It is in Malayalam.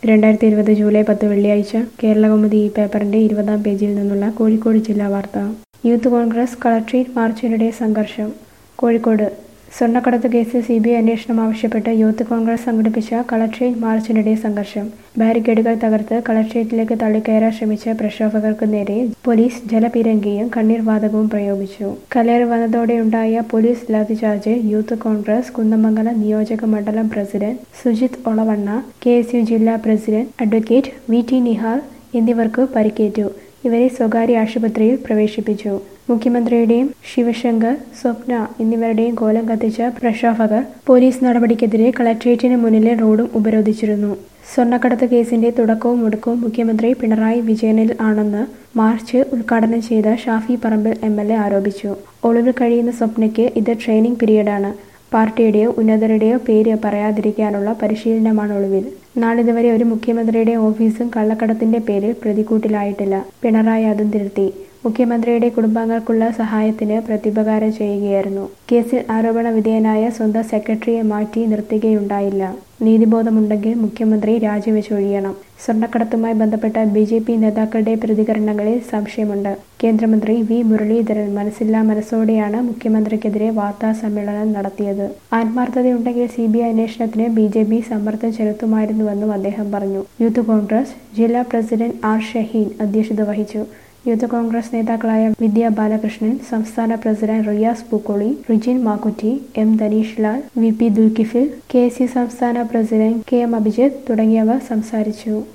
രണ്ടായിരത്തി ഇരുപത് ജൂലൈ പത്ത് വെള്ളിയാഴ്ച കേരളകൗമുദി ഈ പേപ്പറിന്റെ ഇരുപതാം പേജിൽ നിന്നുള്ള കോഴിക്കോട് ജില്ലാ വാർത്ത യൂത്ത് കോൺഗ്രസ് കളക്ട്രേറ്റ് മാർച്ചിനിടെ സംഘർഷം കോഴിക്കോട് സ്വർണ്ണക്കടത്ത് കേസിൽ സി ബി ഐ അന്വേഷണം ആവശ്യപ്പെട്ട് യൂത്ത് കോൺഗ്രസ് സംഘടിപ്പിച്ച കളക്ട്രേറ്റ് മാർച്ചിനിടെ സംഘർഷം ബാരിക്കേഡുകൾ തകർത്ത് കളക്ട്രേറ്റിലേക്ക് തള്ളിക്കയറാൻ ശ്രമിച്ച പ്രക്ഷോഭകർക്ക് നേരെ പോലീസ് ജലപീരങ്കിയും കണ്ണീർ വാതകവും പ്രയോഗിച്ചു കലേർ വന്നതോടെയുണ്ടായ പോലീസ് ലാത്തിചാർജ് യൂത്ത് കോൺഗ്രസ് കുന്നമംഗലം നിയോജക മണ്ഡലം president Sujith Olavanna K S U ജില്ലാ president advocate V T Nihal എന്നിവർക്ക് പരിക്കേറ്റു ഇവരെ സ്വകാര്യ ആശുപത്രിയിൽ പ്രവേശിപ്പിച്ചു മുഖ്യമന്ത്രിയുടെയും ശിവശങ്കർ സ്വപ്ന എന്നിവരുടെയും കോലം കത്തിച്ച പ്രക്ഷോഭകർ പോലീസ് നടപടിക്കെതിരെ കളക്ട്രേറ്റിന് മുന്നിലെ റോഡും ഉപരോധിച്ചിരുന്നു സ്വർണ്ണക്കടത്ത് കേസിന്റെ തുടക്കവും ഒടുക്കവും മുഖ്യമന്ത്രി പിണറായി വിജയനിൽ ആണെന്ന് മാർച്ച് ഉദ്ഘാടനം ചെയ്ത Shafi Parambil M L A ആരോപിച്ചു ഒളിവിൽ കഴിയുന്ന സ്വപ്നയ്ക്ക് ഇത് ട്രെയിനിങ് പീരീഡാണ് പാർട്ടിയുടെയോ ഉന്നതരുടെയോ പേര് പറയാതിരിക്കാനുള്ള പരിശീലനമാണ് ഒളിവിൽ നാളിതുവരെ ഒരു മുഖ്യമന്ത്രിയുടെ ഓഫീസും കള്ളക്കടത്തിന്റെ പേരിൽ പ്രതിക്കൂട്ടിലായിട്ടില്ല പിണറായി അതും തിരുത്തി മുഖ്യമന്ത്രിയുടെ കുടുംബാംഗങ്ങൾക്കുള്ള സഹായത്തിന് പ്രത്യുപകാരം ചെയ്യുകയായിരുന്നു കേസിൽ ആരോപണ വിധേയനായ സ്വന്തം സെക്രട്ടറിയെ മാറ്റി നിർത്തുകയുണ്ടായില്ല നീതിബോധമുണ്ടെങ്കിൽ മുഖ്യമന്ത്രി രാജിവെച്ചൊഴിയണം സ്വർണ്ണക്കടത്തുമായി ബന്ധപ്പെട്ട ബി ജെ പി നേതാക്കളുടെ പ്രതികരണങ്ങളിൽ സംശയമുണ്ട് കേന്ദ്രമന്ത്രി വി മുരളീധരൻ മനസ്സില്ലാ മനസ്സോടെയാണ് മുഖ്യമന്ത്രിക്കെതിരെ വാർത്താ സമ്മേളനം നടത്തിയത് ആത്മാർത്ഥതയുണ്ടെങ്കിൽ സി ബി ഐ അന്വേഷണത്തിന് ബി ജെ പി സമ്മർദ്ദം ചെലുത്തുമായിരുന്നുവെന്നും അദ്ദേഹം പറഞ്ഞു യൂത്ത് കോൺഗ്രസ് ജില്ലാ പ്രസിഡന്റ് ആർ ഷഹീൻ അധ്യക്ഷത വഹിച്ചു യൂത്ത് കോൺഗ്രസ് നേതാക്കളായ വിദ്യ ബാലകൃഷ്ണൻ സംസ്ഥാന president Riyas Pookkoli Rijin Makkutty M Dhaneesh Lal V P Dulkiffil K C സംസ്ഥാന പ്രസിഡന്റ് കെ എം അഭിജിത്ത് തുടങ്ങിയവർ സംസാരിച്ചു